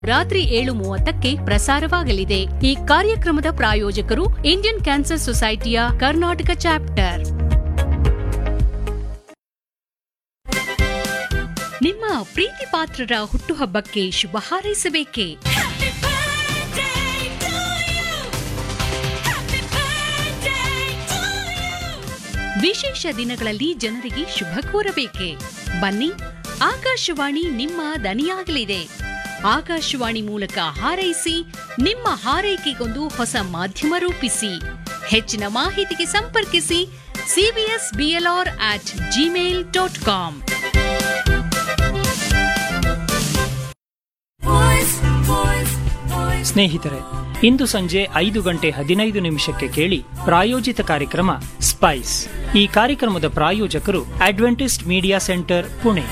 ರಾತ್ರಿ ಏಳು ಮೂವತ್ತಕ್ಕೆ ಪ್ರಸಾರವಾಗಲಿದೆ ಈ ಕಾರ್ಯಕ್ರಮದ ಪ್ರಾಯೋಜಕರು ಇಂಡಿಯನ್ ಕ್ಯಾನ್ಸರ್ ಸೊಸೈಟಿಯ ಕರ್ನಾಟಕ ಚಾಪ್ಟರ್ ನಿಮ್ಮ ಪ್ರೀತಿ ಪಾತ್ರರ ಹುಟ್ಟುಹಬ್ಬಕ್ಕೆ ಶುಭ ಹಾರೈಸಬೇಕೇ ವಿಶೇಷ ದಿನಗಳಲ್ಲಿ ಜನರಿಗೆ ಶುಭ ಕೋರಬೇಕೆ ಬನ್ನಿ ಆಕಾಶವಾಣಿ ನಿಮ್ಮ ದನಿಯಾಗಲಿದೆ ಆಕಾಶವಾಣಿ ಮೂಲಕ ಹಾರೈಸಿ ನಿಮ್ಮ ಹಾರೈಕೆಗೊಂದು ಹೊಸ ಮಾಧ್ಯಮ ರೂಪಿಸಿ ಹೆಚ್ಚಿನ ಮಾಹಿತಿಗೆ ಸಂಪರ್ಕಿಸಿ CBS BLR at Gmail dot com ಸ್ನೇಹಿತರೆ ಇಂದು ಸಂಜೆ ಐದು ಗಂಟೆ ಹದಿನೈದು ನಿಮಿಷಕ್ಕೆ ಕೇಳಿ ಪ್ರಾಯೋಜಿತ ಕಾರ್ಯಕ್ರಮ ಸ್ಪೈಸ್ ಈ ಕಾರ್ಯಕ್ರಮದ ಪ್ರಾಯೋಜಕರು ಅಡ್ವೆಂಟಿಸ್ಟ್ ಮೀಡಿಯಾ ಸೆಂಟರ್ ಪುಣೆ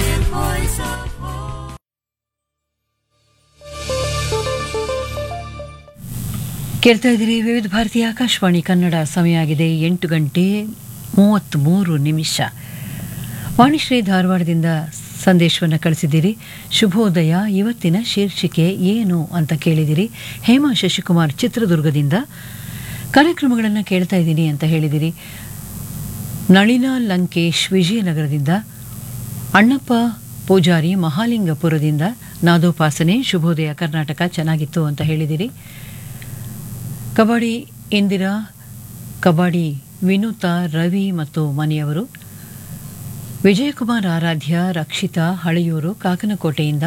ಕೇಳ್ತಾ ಇದ್ದೀರಿ ವಿವಿಧ ಭಾರತಿ ಆಕಾಶವಾಣಿ ಕನ್ನಡ ಸಮಯ ಆಗಿದೆ ಎಂಟು ಗಂಟೆ ಮೂವತ್ತ್ಮೂರು ನಿಮಿಷ ವಾಣಿಶ್ರೀ ಧಾರವಾಡದಿಂದ ಸಂದೇಶವನ್ನು ಕಳಿಸಿದ್ದೀರಿ ಶುಭೋದಯ ಇವತ್ತಿನ ಶೀರ್ಷಿಕೆ ಏನು ಅಂತ ಕೇಳಿದಿರಿ ಹೇಮಾ ಶಶಿಕುಮಾರ್ ಚಿತ್ರದುರ್ಗದಿಂದ ಕಾರ್ಯಕ್ರಮಗಳನ್ನು ಕೇಳ್ತಾ ಇದ್ದೀನಿ ಅಂತ ಹೇಳಿದಿರಿ ನಳಿನಾ ಲಂಕೇಶ್ ವಿಜಯನಗರದಿಂದ ಅಣ್ಣಪ್ಪ ಪೂಜಾರಿ ಮಹಾಲಿಂಗಪುರದಿಂದ ನಾದೋಪಾಸನೆ ಶುಭೋದಯ ಕರ್ನಾಟಕ ಚೆನ್ನಾಗಿತ್ತು ಅಂತ ಹೇಳಿದಿರಿ ಕಬಡ್ಡಿ ಇಂದಿರಾ ಕಬಡ್ಡಿ ವಿನುತಾ ರವಿ ಮತ್ತು ಮನೆಯವರು ವಿಜಯಕುಮಾರ್ ಆರಾಧ್ಯ ರಕ್ಷಿತಾ ಹಳೆಯೂರು ಕಾಕನಕೋಟೆಯಿಂದ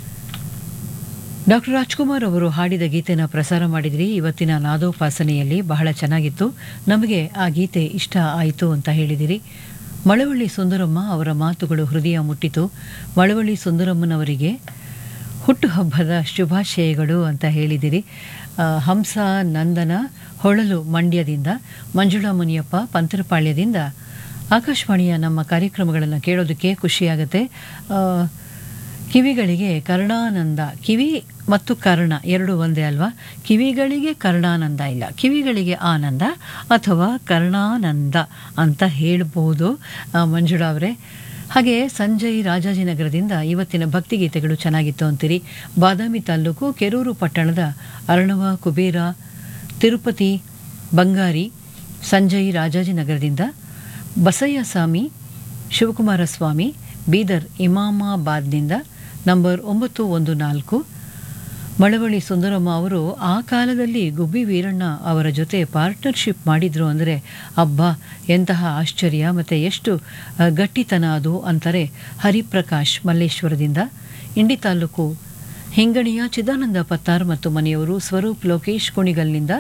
ಡಾಕ್ಟರ್ ರಾಜ್ಕುಮಾರ್ ಅವರು ಹಾಡಿದ ಗೀತೆನ ಪ್ರಸಾರ ಮಾಡಿದ್ರಿ ಇವತ್ತಿನ ನಾದೋಪಾಸನೆಯಲ್ಲಿ ಬಹಳ ಚೆನ್ನಾಗಿತ್ತು ನಮಗೆ ಆ ಗೀತೆ ಇಷ್ಟ ಆಯಿತು ಅಂತ ಹೇಳಿದಿರಿ ಮಳವಳ್ಳಿ ಸುಂದರಮ್ಮ ಅವರ ಮಾತುಗಳು ಹೃದಯ ಮುಟ್ಟಿತು ಮಳವಳ್ಳಿ ಸುಂದರಮ್ಮನವರಿಗೆ ಹುಟ್ಟುಹಬ್ಬದ ಶುಭಾಶಯಗಳು ಅಂತ ಹೇಳಿದಿರಿ ಆ, ಹಂಸ ನಂದನ ಹೊಳಲು ಮಂಡ್ಯದಿಂದ ಮಂಜುಳಾ ಮುನಿಯಪ್ಪ ಪಂತರಪಾಳ್ಯದಿಂದ ಆಕಾಶವಾಣಿಯ ನಮ್ಮ ಕಾರ್ಯಕ್ರಮಗಳನ್ನು ಕೇಳೋದಕ್ಕೆ ಖುಷಿಯಾಗತ್ತೆ ಆ, ಕಿವಿಗಳಿಗೆ ಕರ್ಣಾನಂದ ಕಿವಿ ಮತ್ತು ಕರ್ಣ ಎರಡು ಒಂದೇ ಅಲ್ವಾ ಕಿವಿಗಳಿಗೆ ಕರ್ಣಾನಂದ ಇಲ್ಲ ಕಿವಿಗಳಿಗೆ ಆನಂದ ಅಥವಾ ಕರ್ಣಾನಂದ ಅಂತ ಹೇಳ್ಬೋದು ಆ, ಮಂಜುಳಾ ಅವರೇ ಹಾಗೆ ಸಂಜಯ್ ರಾಜಾಜಿನಗರದಿಂದ ಇವತ್ತಿನ ಭಕ್ತಿಗೀತೆಗಳು ಚೆನ್ನಾಗಿತ್ತು ಅಂತೀರಿ ಬಾದಾಮಿ ತಾಲೂಕು ಕೆರೂರು ಪಟ್ಟಣದ ಅರ್ಣವ ಕುಬೇರ ತಿರುಪತಿ ಬಂಗಾರಿ ಸಂಜಯ್ ರಾಜಾಜಿನಗರದಿಂದ ಬಸಯ್ಯ ಸ್ವಾಮಿ ಶಿವಕುಮಾರ ಸ್ವಾಮಿ ಬೀದರ್ ಇಮಾಮಾಬಾದ್ನಿಂದ ನಂಬರ್ ಒಂಬತ್ತು ಒಂದು ನಾಲ್ಕು ಮಳವಳ್ಳಿ ಸುಂದರಮ್ಮ ಅವರು ಆ ಕಾಲದಲ್ಲಿ ಗುಬ್ಬಿ ವೀರಣ್ಣ ಅವರ ಜೊತೆ ಪಾರ್ಟ್ನರ್ಶಿಪ್ ಮಾಡಿದ್ರು ಅಂದರೆ ಅಬ್ಬಾ ಎಂತಹ ಆಶ್ಚರ್ಯ ಮತ್ತು ಎಷ್ಟು ಆ, ಗಟ್ಟಿತನ ಅದು ಅಂತಾರೆ ಹರಿಪ್ರಕಾಶ್ ಮಲ್ಲೇಶ್ವರದಿಂದ ಇಂಡಿ ತಾಲೂಕು ಹಿಂಗಣಿಯ ಚಿದಾನಂದ ಪತ್ತಾರ್ ಮತ್ತು ಮನೆಯವರು ಸ್ವರೂಪ್ ಲೋಕೇಶ್ ಕುಣಿಗಲ್ನಿಂದ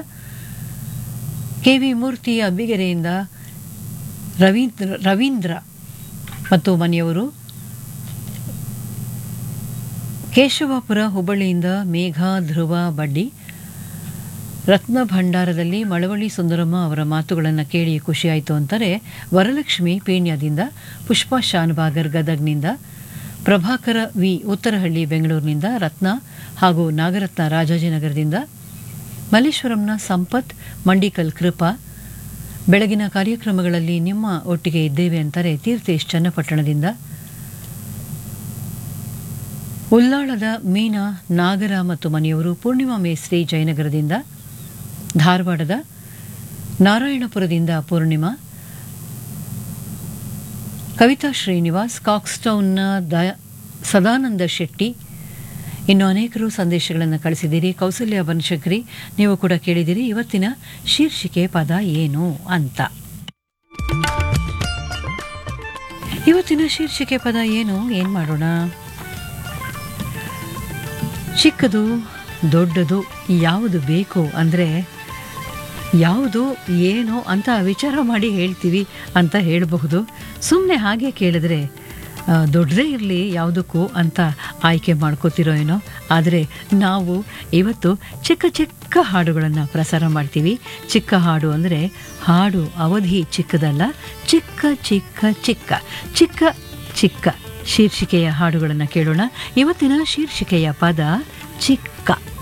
ಕೆ ವಿ ಮೂರ್ತಿ ಅಬ್ಬಿಗೆರೆಯಿಂದ ರವೀಂದ್ರ ರವೀಂದ್ರ ಮತ್ತು ಮನೆಯವರು ಕೇಶವಾಪುರ ಹುಬ್ಬಳ್ಳಿಯಿಂದ ಮೇಘ ಧ್ರುವ ಬಡ್ಡಿ ರತ್ನ ಭಂಡಾರದಲ್ಲಿ ಮಳವಳ್ಳಿ ಸುಂದರಮ್ಮ ಅವರ ಮಾತುಗಳನ್ನು ಕೇಳಿ ಖುಷಿಯಾಯಿತು ಅಂತಾರೆ ವರಲಕ್ಷ್ಮಿ ಪೀಣ್ಯದಿಂದ ಪುಷ್ಪಾ ಶಾನ್ಭಾಗರ್ ಗದಗ್ನಿಂದ ಪ್ರಭಾಕರ ವಿ ಉತ್ತರಹಳ್ಳಿ ಬೆಂಗಳೂರಿನಿಂದ ರತ್ನ ಹಾಗೂ ನಾಗರತ್ನ ರಾಜಾಜಿನಗರದಿಂದ ಮಲ್ಲೇಶ್ವರಂನ ಸಂಪತ್ ಮಂಡಿಕಲ್ ಕೃಪಾ ಬೆಳಗಿನ ಕಾರ್ಯಕ್ರಮಗಳಲ್ಲಿ ನಿಮ್ಮ ಒಟ್ಟಿಗೆ ಇದ್ದೇವೆ ಅಂತಾರೆ ತೀರ್ಥೇಶ್ ಚನ್ನಪಟ್ಟಣದಿಂದ ಉಲ್ಲಾಳದ ಮೀನಾ ನಾಗರ ಮತ್ತು ಮನೆಯವರು ಪೂರ್ಣಿಮಾ ಮೇಸ್ತ್ರಿ ಜಯನಗರದಿಂದ ಧಾರವಾಡದ ನಾರಾಯಣಪುರದಿಂದ ಪೂರ್ಣಿಮಾ ಕವಿತಾ ಶ್ರೀನಿವಾಸ್ ಕಾಕ್ಸ್ಟೌನ್ನ ದ ಸದಾನಂದ ಶೆಟ್ಟಿ ಇನ್ನು ಅನೇಕರು ಸಂದೇಶಗಳನ್ನು ಕಳಿಸಿದ್ದೀರಿ ಕೌಸಲ್ಯ ಬನಶಂಕರಿ ನೀವು ಕೂಡ ಕೇಳಿದಿರಿ ಇವತ್ತಿನ ಶೀರ್ಷಿಕೆ ಪದ ಏನು ಅಂತ ಇವತ್ತಿನ ಶೀರ್ಷಿಕೆ ಪದ ಏನು ಏನು ಮಾಡೋಣ ಚಿಕ್ಕದು ದೊಡ್ಡದು ಯಾವುದು ಬೇಕು ಅಂದರೆ ಯಾವುದು ಏನು ಅಂತ ವಿಚಾರ ಮಾಡಿ ಹೇಳ್ತೀವಿ ಅಂತ ಹೇಳಬಹುದು ಸುಮ್ಮನೆ ಹಾಗೆ ಕೇಳಿದ್ರೆ ಆ, ದೊಡ್ಡದೇ ಇರಲಿ ಯಾವುದಕ್ಕೂ ಅಂತ ಆಯ್ಕೆ ಮಾಡ್ಕೋತಿರೋ ಏನೋ ಆದರೆ ನಾವು ಇವತ್ತು ಚಿಕ್ಕ ಚಿಕ್ಕ ಹಾಡುಗಳನ್ನು ಪ್ರಸಾರ ಮಾಡ್ತೀವಿ ಚಿಕ್ಕ ಹಾಡು ಅಂದರೆ ಹಾಡು ಅವಧಿ ಚಿಕ್ಕದಲ್ಲ ಚಿಕ್ಕ ಚಿಕ್ಕ ಚಿಕ್ಕ ಚಿಕ್ಕ ಚಿಕ್ಕ ಶೀರ್ಷಿಕೆಯ ಹಾಡುಗಳನ್ನು ಕೇಳೋಣ ಇವತ್ತಿನ ಶೀರ್ಷಿಕೆಯ ಪದ ಚಿಕ್ಕ